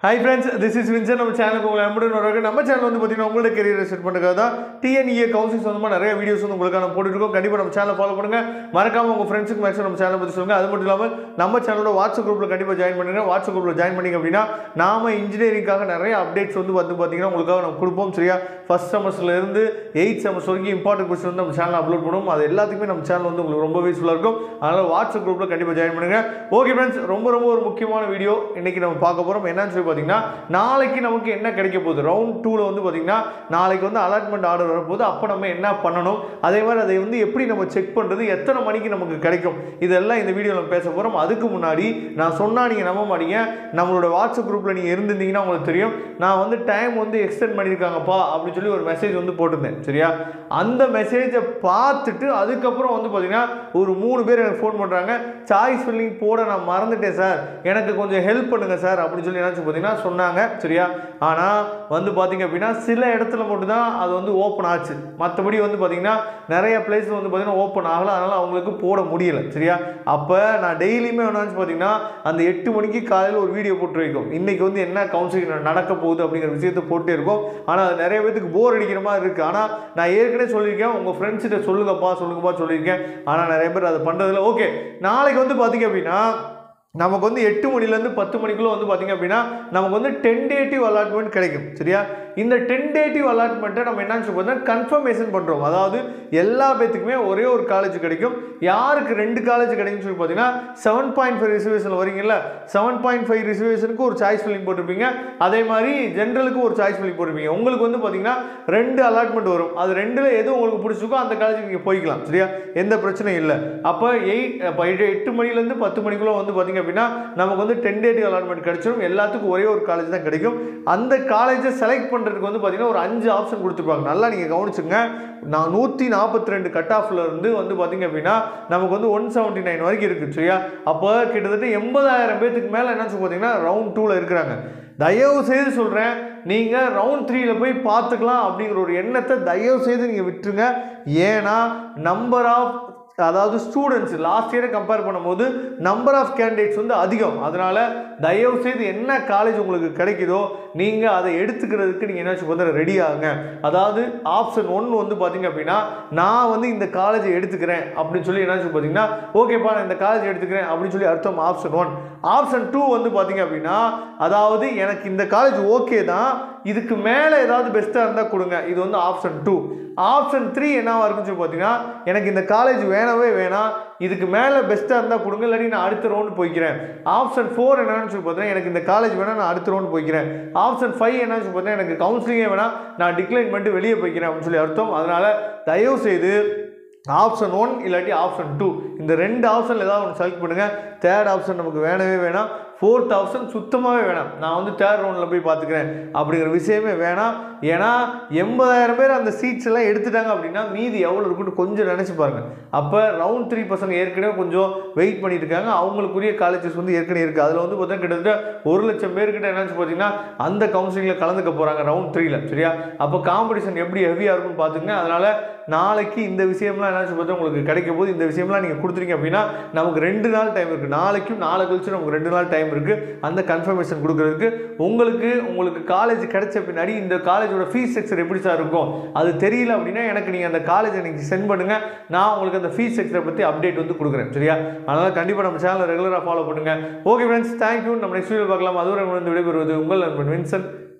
high friends this is Vinson நம்ம சேனலுக்கு உங்களை அன்புடன் வரக்கு நம்ம சேனல் வந்து பார்த்தீங்கன்னா உங்களோட கெரியரை செட் பண்ணுறதுக்காக தான் டிஎன்இஏ கவுன்சில் சொந்தமாக நிறைய வீடியோஸ் வந்து உங்களுக்கான போட்டுருக்கோம் கண்டிப்பாக நம்ம சேனலை ஃபாலோ பண்ணுங்க மறக்காம உங்கள் ஃப்ரெண்ட்ஸுக்கு மேக்ஸிமம் நம்ம சேனலை பற்றி சொல்லுங்க அது மட்டும் இல்லாமல் நம்ம சேனலோட வாட்ஸ்அப் குரூப்பில் கண்டிப்பாக ஜாயின் பண்ணுங்க வாட்ஸ்அப் குரூப்பில் ஜாயின் பண்ணிங்க அப்படின்னா நாம இன்ஜினியரிங்காக நிறைய அப்டேட்ஸ் வந்து வந்து பார்த்தீங்கன்னா உங்களுக்காக நம்ம கொடுப்போம் சரியா ஃபர்ஸ்ட் செமஸ்டர்ல இருந்து எயிட் செமஸ்டர் வரைக்கும் இம்பார்ட்டன்ட் கொஸ்டின் வந்து நம்ம சேனல் அப்லோட் பண்ணுவோம் அது எல்லாத்துக்குமே நம்ம சேனல் வந்து உங்களுக்கு ரொம்ப யூஸ்ஃபுல்லாக இருக்கும் அதனால் வாட்ஸ்அப் குரூப்பில் கண்டிப்பாக ஜாயின் பண்ணுங்க ஓகே ஃப்ரெண்ட்ஸ் ரொம்ப ரொம்ப ஒரு முக்கியமான வீடியோ இன்னைக்கு நம்ம பார்க்க போகிறோம் என்னன்னு சொல்லி பார்த்தீங்கன்னா நாளைக்கு நமக்கு என்ன கிடைக்க போகுது ரவுண்ட் டூவில் வந்து பார்த்தீங்கன்னா நாளைக்கு வந்து அலாட்மெண்ட் ஆர்டர் வரப்போகுது அப்போ நம்ம என்ன பண்ணணும் அதே மாதிரி அதை வந்து எப்படி நம்ம செக் பண்ணுறது எத்தனை மணிக்கு நமக்கு கிடைக்கும் இதெல்லாம் இந்த வீடியோவில் நம்ம பேச போகிறோம் அதுக்கு முன்னாடி நான் சொன்னால் நீங்கள் நம்ப மாட்டீங்க நம்மளோட வாட்ஸ்அப் குரூப்பில் நீங்கள் இருந்திருந்தீங்கன்னா உங்களுக்கு தெரியும் நான் வந்து டைம் வந்து எக்ஸ்டெண்ட் பண்ணியிருக்காங்கப்பா அப்படின்னு சொல்லி ஒரு மெசேஜ் வந்து போட்டிருந்தேன் சரியா அந்த மெசேஜை பார்த்துட்டு அதுக்கப்புறம் வந்து பார்த்தீங்கன்னா ஒரு மூணு பேர் எனக்கு ஃபோன் பண்ணுறாங்க சாய்ஸ் ஃபில்லிங் போட நான் மறந்துட்டேன் சார் எனக்கு கொஞ்சம் ஹெல்ப் பண்ணுங்க சார் அப்படின்னு சொல்லி என்னாச்சு பார்த்தீங்கன்னா சொன்னாங்க சரியா ஆனால் வந்து பார்த்தீங்க அப்படின்னா சில இடத்துல மட்டும்தான் அது வந்து ஓப்பன் ஆச்சு மற்றபடி வந்து பார்த்தீங்கன்னா நிறைய பிளேஸில் வந்து பார்த்தீங்கன்னா ஓப்பன் ஆகலை அதனால் அவங்களுக்கு போட முடியல சரியா அப்போ நான் டெய்லியுமே என்னாச்சு பார்த்தீங்கன்னா அந்த எட்டு மணிக்கு காலையில் ஒரு வீடியோ போட்டு வைக்கும் இன்னைக்கு வந்து என்ன கவுன்சிலிங் நடக்க போகுது அப்படிங்கிற விஷயத்தை போட்டே இருக்கும் ஆனால் அது நிறைய பேத்துக்கு போர் அடிக்கிற மாதிரி இருக்குது ஆனால் நான் ஏற்கனவே சொல்லியிருக்கேன் உங்கள் ஃப்ரெண்ட்ஸ்கிட்ட சொல்லுங்கப்பா சொல்லுங்கப்பா சொல்லியிருக்கேன் ஆனால் நிறைய பேர் அதை பண்ணுறதில்ல ஓகே நாளைக்கு வந்து பார்த்தீங்க அப்படின்னா நமக்கு வந்து எட்டு மணிலேருந்து பத்து மணிக்குள்ளே வந்து பார்த்தீங்க அப்படின்னா நமக்கு வந்து டென்டேட்டிவ் அலாட்மெண்ட் கிடைக்கும் சரியா இந்த டென்டேட்டிவ் அலாட்மெண்ட்டை நம்ம என்னன்னு சொல்லி பார்த்தீங்கன்னா கன்ஃபர்மேஷன் பண்ணுறோம் அதாவது எல்லா பேத்துக்குமே ஒரே ஒரு காலேஜ் கிடைக்கும் யாருக்கு ரெண்டு காலேஜ் கிடைக்கும்னு சொல்லி பார்த்தீங்கன்னா செவன் பாயிண்ட் ஃபைவ் ரிசர்வேஷன் வரீங்கல்ல செவன் பாயிண்ட் ஃபைவ் ரிசர்வேஷனுக்கு ஒரு சாய்ஸ் ஃபில்லிங் போட்டிருப்பீங்க அதே மாதிரி ஜென்ரலுக்கு ஒரு சாய்ஸ் ஃபில்லிங் போட்டிருப்பீங்க உங்களுக்கு வந்து பார்த்தீங்கன்னா ரெண்டு அலாட்மெண்ட் வரும் அது ரெண்டில் எது உங்களுக்கு பிடிச்சிருக்கோ அந்த காலேஜுக்கு நீங்கள் போய்க்கலாம் சரியா எந்த பிரச்சனையும் இல்லை அப்போ எயிட் இப்போ எட்டு மணிலேருந்து பத்து மணிக்குள்ளே வந்து பார்த்தீங்க அப்படின்னா நமக்கு வந்து டென்டேட்டிவ் அலாட்மெண்ட் கிடைச்சிடும் எல்லாத்துக்கும் ஒரே ஒரு காலேஜ் தான் கிடைக்கும் அந்த காலேஜை செலக்ட் பண்ணுறதுக்கு வந்து பார்த்தீங்கன்னா ஒரு அஞ்சு ஆப்ஷன் கொடுத்துருப்பாங்க நல்லா நீங்கள் கவனிச்சுங்க நான் நூற்றி நாற்பத்தி ரெண்டு கட் ஆஃப்ல இருந்து வந்து பார்த்தீங்க அப்படின்னா நமக்கு வந்து ஒன் செவன்ட்டி நைன் வரைக்கும் இருக்குது சரியா அப்போ கிட்டத்தட்ட எண்பதாயிரம் பேத்துக்கு மேலே என்ன சொல்லி பார்த்தீங்கன்னா ரவுண்ட் டூவில் இருக்கிறாங்க தயவு செய்து சொல்கிறேன் நீங்கள் ரவுண்ட் த்ரீயில் போய் பார்த்துக்கலாம் அப்படிங்கிற ஒரு எண்ணத்தை தயவு செய்து நீங்கள் விட்டுருங்க ஏன்னா நம்பர் ஆஃப் அதாவது ஸ்டூடெண்ட்ஸ் லாஸ்ட் இயரை கம்பேர் பண்ணும்போது நம்பர் ஆஃப் கேண்டிடேட்ஸ் வந்து அதிகம் அதனால் தயவு செய்து என்ன காலேஜ் உங்களுக்கு கிடைக்குதோ நீங்கள் அதை எடுத்துக்கிறதுக்கு நீங்கள் என்னாச்சு பார்த்தா ரெடி ஆகுங்க அதாவது ஆப்ஷன் ஒன் வந்து பார்த்தீங்க அப்படின்னா நான் வந்து இந்த காலேஜை எடுத்துக்கிறேன் அப்படின்னு சொல்லி என்னாச்சு பார்த்தீங்கன்னா ஓகேப்பா நான் இந்த காலேஜ் எடுத்துக்கிறேன் அப்படின்னு சொல்லி அர்த்தம் ஆப்ஷன் ஒன் ஆப்ஷன் டூ வந்து பார்த்தீங்க அப்படின்னா அதாவது எனக்கு இந்த காலேஜ் ஓகே தான் இதுக்கு மேலே ஏதாவது பெஸ்ட்டாக இருந்தால் கொடுங்க இது வந்து ஆப்ஷன் டூ ஆப்ஷன் த்ரீ என்னவா இருக்குன்னு சொல்லி பார்த்தீங்கன்னா எனக்கு இந்த காலேஜ் வேணவே வேணாம் இதுக்கு மேலே பெஸ்ட்டாக இருந்தால் கொடுங்க இல்லாட்டி நான் அடுத்த ரவுண்டு போய்க்கிறேன் ஆப்ஷன் ஃபோர் என்னன்னு சொல்லி பார்த்தீங்கன்னா எனக்கு இந்த காலேஜ் வேணால் நான் அடுத்த ரவுண்டு போய்க்கிறேன் ஆப்ஷன் ஃபைவ் என்னன்னு சொல்லி பார்த்தீங்கன்னா எனக்கு கவுன்சிலிங்கே வேணாம் நான் டிக்ளைன் பண்ணிட்டு வெளியே போய்க்கிறேன் அப்படின்னு சொல்லி அர்த்தம் அதனால் தயவு செய்து ஆப்ஷன் ஒன் இல்லாட்டி ஆப்ஷன் டூ இந்த ரெண்டு ஆப்ஷனில் ஏதாவது ஒன்று செலக்ட் பண்ணுங்கள் தேர்ட் ஆப்ஷன் நமக்கு வேணவே வேணாம் ஃபோர்த் ஆப்ஷன் சுத்தமாகவே வேணாம் நான் வந்து தேர்ட் ரவுண்டில் போய் பார்த்துக்கிறேன் அப்படிங்கிற விஷயமே வேணாம் ஏன்னா எண்பதாயிரம் பேர் அந்த சீட்ஸ் எல்லாம் எடுத்துட்டாங்க அப்படின்னா மீதி எவ்வளோ இருக்குன்னு கொஞ்சம் நினச்சி பாருங்கள் அப்போ ரவுண்ட் த்ரீ பசங்க ஏற்கனவே கொஞ்சம் வெயிட் பண்ணிட்டு இருக்காங்க அவங்களுக்குரிய காலேஜஸ் வந்து ஏற்கனவே இருக்குது அதில் வந்து பார்த்தீங்கன்னா கிட்டத்தட்ட ஒரு லட்சம் பேர்கிட்ட என்னன்னு பார்த்தீங்கன்னா அந்த கவுன்சிலிங்கில் கலந்துக்க போகிறாங்க ரவுண்ட் த்ரீல சரியா அப்போ காம்படிஷன் எப்படி ஹெவியாக இருக்கும்னு பார்த்துங்க அதனால் நாளைக்கு இந்த விஷயம்லாம் என்னாச்சு பார்த்தா உங்களுக்கு கிடைக்க போது இந்த விஷயம்லாம் நீங்கள் கொடுத்துருங்க அப்படின்னா நமக்கு ரெண்டு நாள் டைம் இருக்குது நாளைக்கும் நாளை கழிச்சு நமக்கு ரெண்டு நாள் டைம் இருக்குது அந்த கன்ஃபர்மேஷன் கொடுக்கறதுக்கு உங்களுக்கு உங்களுக்கு காலேஜ் கிடைச்ச பின்னாடி இந்த காலேஜோட ஃபீஸ் ஸ்ட்ரக்சர் எப்படி சார் இருக்கும் அது தெரியல அப்படின்னா எனக்கு நீங்கள் அந்த காலேஜை நீங்கள் சென்ட் பண்ணுங்கள் நான் உங்களுக்கு அந்த ஃபீஸ் ஸ்ட்ரக்சரை பற்றி அப்டேட் வந்து கொடுக்குறேன் சரியா அதனால் கண்டிப்பாக நம்ம சேனலை ரெகுலராக ஃபாலோ பண்ணுங்கள் ஓகே ஃப்ரெண்ட்ஸ் தேங்க்யூ நம்ம நெக்ஸ்ட் வீடியோ பார்க்கலாம் அதுவரை வந்து விடைபெறுவது உங்கள் நண்பன் வின்சன்